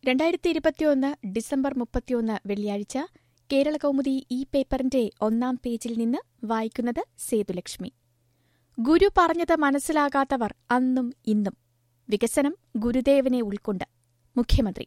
രണ്ടായിരത്തി ഇരുപത്തിയൊന്ന് ഡിസംബർ മുപ്പത്തിയൊന്ന് വെള്ളിയാഴ്ച കേരള കൗമുദി ഈ പേപ്പറിന്റെ ഒന്നാം പേജിൽ നിന്ന് വായിക്കുന്നത് സേതുലക്ഷ്മി ഗുരു പറഞ്ഞത് മനസ്സിലാകാത്തവർ അന്നും ഇന്നും വികസനം ഗുരുദേവനെ ഉൾക്കൊണ്ട് മുഖ്യമന്ത്രി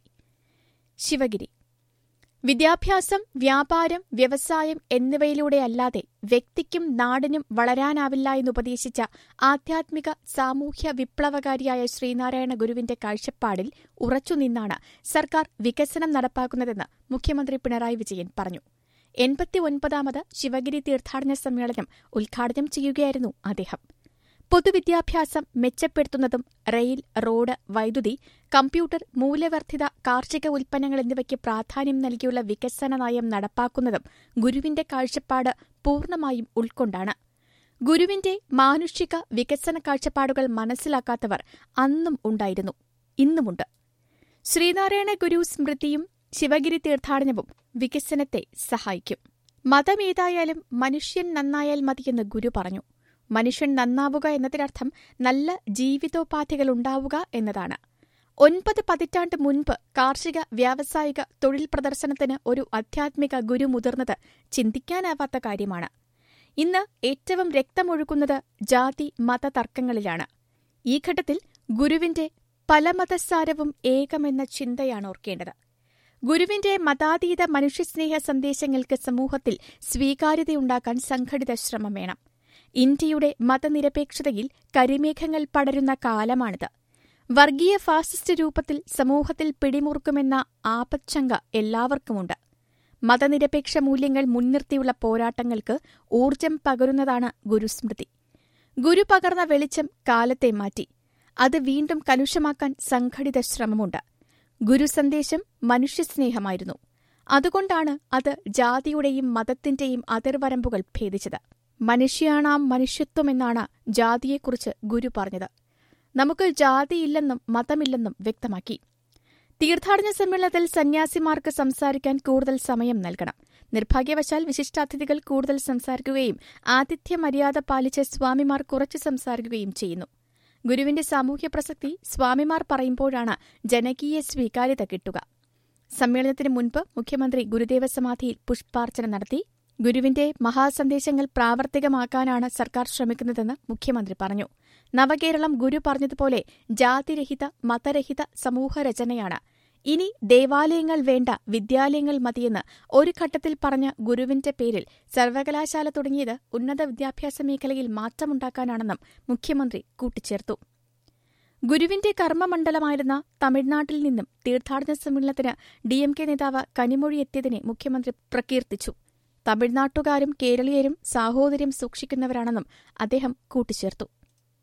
ശിവഗിരി വിദ്യാഭ്യാസം വ്യാപാരം വ്യവസായം എന്നിവയിലൂടെയല്ലാതെ വ്യക്തിക്കും നാടിനും വളരാനാവില്ല എന്നുപദേശിച്ച ആധ്യാത്മിക സാമൂഹ്യ വിപ്ലവകാരിയായ ശ്രീനാരായണ ഗുരുവിന്റെ കാഴ്ചപ്പാടിൽ ഉറച്ചുനിന്നാണ് സർക്കാർ വികസനം നടപ്പാക്കുന്നതെന്ന് മുഖ്യമന്ത്രി പിണറായി വിജയൻ പറഞ്ഞു എൺപത്തിയൊൻപതാമത് ശിവഗിരി തീർത്ഥാടന സമ്മേളനം ഉദ്ഘാടനം ചെയ്യുകയായിരുന്നു അദ്ദേഹം പൊതുവിദ്യാഭ്യാസം മെച്ചപ്പെടുത്തുന്നതും റെയിൽ റോഡ് വൈദ്യുതി കമ്പ്യൂട്ടർ മൂല്യവർദ്ധിത കാർഷിക ഉൽപ്പന്നങ്ങൾ എന്നിവയ്ക്ക് പ്രാധാന്യം നൽകിയുള്ള വികസന നയം നടപ്പാക്കുന്നതും ഗുരുവിന്റെ കാഴ്ചപ്പാട് പൂർണ്ണമായും ഉൾക്കൊണ്ടാണ് ഗുരുവിന്റെ മാനുഷിക വികസന കാഴ്ചപ്പാടുകൾ മനസ്സിലാക്കാത്തവർ അന്നും ഉണ്ടായിരുന്നു ഇന്നുമുണ്ട് ശ്രീനാരായണ ഗുരു സ്മൃതിയും ശിവഗിരി തീർത്ഥാടനവും വികസനത്തെ സഹായിക്കും മതമേതായാലും മനുഷ്യൻ നന്നായാൽ മതിയെന്ന് ഗുരു പറഞ്ഞു മനുഷ്യൻ നന്നാവുക എന്നതിനർത്ഥം നല്ല ജീവിതോപാധികൾ ഉണ്ടാവുക എന്നതാണ് ഒൻപത് പതിറ്റാണ്ട് മുൻപ് കാർഷിക വ്യാവസായിക തൊഴിൽ പ്രദർശനത്തിന് ഒരു ആധ്യാത്മിക ഗുരു മുതിർന്നത് ചിന്തിക്കാനാവാത്ത കാര്യമാണ് ഇന്ന് ഏറ്റവും രക്തമൊഴുകുന്നത് ജാതി മത തർക്കങ്ങളിലാണ് ഈ ഘട്ടത്തിൽ ഗുരുവിന്റെ പലമതസാരവും ഏകമെന്ന ചിന്തയാണ് ഓർക്കേണ്ടത് ഗുരുവിന്റെ മതാതീത മനുഷ്യസ്നേഹ സന്ദേശങ്ങൾക്ക് സമൂഹത്തിൽ സ്വീകാര്യതയുണ്ടാക്കാൻ സംഘടിത ശ്രമം വേണം ഇന്ത്യയുടെ മതനിരപേക്ഷതയിൽ കരിമേഘങ്ങൾ പടരുന്ന കാലമാണിത് വർഗീയ ഫാസിസ്റ്റ് രൂപത്തിൽ സമൂഹത്തിൽ പിടിമുറുക്കുമെന്ന ആപച്ചങ്ക എല്ലാവർക്കുമുണ്ട് മതനിരപേക്ഷ മൂല്യങ്ങൾ മുൻനിർത്തിയുള്ള പോരാട്ടങ്ങൾക്ക് ഊർജം പകരുന്നതാണ് ഗുരുസ്മൃതി ഗുരു പകർന്ന വെളിച്ചം കാലത്തെ മാറ്റി അത് വീണ്ടും കലുഷമാക്കാൻ സംഘടിത ശ്രമമുണ്ട് ഗുരുസന്ദേശം മനുഷ്യസ്നേഹമായിരുന്നു അതുകൊണ്ടാണ് അത് ജാതിയുടെയും മതത്തിന്റെയും അതിർവരമ്പുകൾ ഭേദിച്ചത് മനുഷ്യാണാം മനുഷ്യത്വമെന്നാണ് ജാതിയെക്കുറിച്ച് ഗുരു പറഞ്ഞത് നമുക്ക് ജാതിയില്ലെന്നും മതമില്ലെന്നും വ്യക്തമാക്കി തീർത്ഥാടന സമ്മേളനത്തിൽ സന്യാസിമാർക്ക് സംസാരിക്കാൻ കൂടുതൽ സമയം നൽകണം നിർഭാഗ്യവശാൽ വിശിഷ്ടാതിഥികൾ കൂടുതൽ സംസാരിക്കുകയും ആതിഥ്യ മര്യാദ പാലിച്ച് സ്വാമിമാർ കുറച്ച് സംസാരിക്കുകയും ചെയ്യുന്നു ഗുരുവിന്റെ സാമൂഹ്യ പ്രസക്തി സ്വാമിമാർ പറയുമ്പോഴാണ് ജനകീയ സ്വീകാര്യത കിട്ടുക സമ്മേളനത്തിന് മുൻപ് മുഖ്യമന്ത്രി ഗുരുദേവ സമാധിയിൽ പുഷ്പാർച്ചന നടത്തി ഗുരുവിന്റെ മഹാസന്ദേശങ്ങൾ പ്രാവർത്തികമാക്കാനാണ് സർക്കാർ ശ്രമിക്കുന്നതെന്ന് മുഖ്യമന്ത്രി പറഞ്ഞു നവകേരളം ഗുരു പറഞ്ഞതുപോലെ ജാതിരഹിത മതരഹിത സമൂഹരചനയാണ് ഇനി ദേവാലയങ്ങൾ വേണ്ട വിദ്യാലയങ്ങൾ മതിയെന്ന് ഒരു ഘട്ടത്തിൽ പറഞ്ഞ ഗുരുവിന്റെ പേരിൽ സർവകലാശാല തുടങ്ങിയത് ഉന്നത വിദ്യാഭ്യാസ മേഖലയിൽ മാറ്റമുണ്ടാക്കാനാണെന്നും മുഖ്യമന്ത്രി കൂട്ടിച്ചേർത്തു ഗുരുവിന്റെ കർമ്മമണ്ഡലമായിരുന്ന തമിഴ്നാട്ടിൽ നിന്നും തീർത്ഥാടന സമ്മേളനത്തിന് ഡിഎംകെ നേതാവ് കനിമൊഴി എത്തിയതിനെ മുഖ്യമന്ത്രി പ്രകീർത്തിച്ചു തമിഴ്നാട്ടുകാരും കേരളീയരും സാഹോദര്യം സൂക്ഷിക്കുന്നവരാണെന്നും അദ്ദേഹം കൂട്ടിച്ചേർത്തു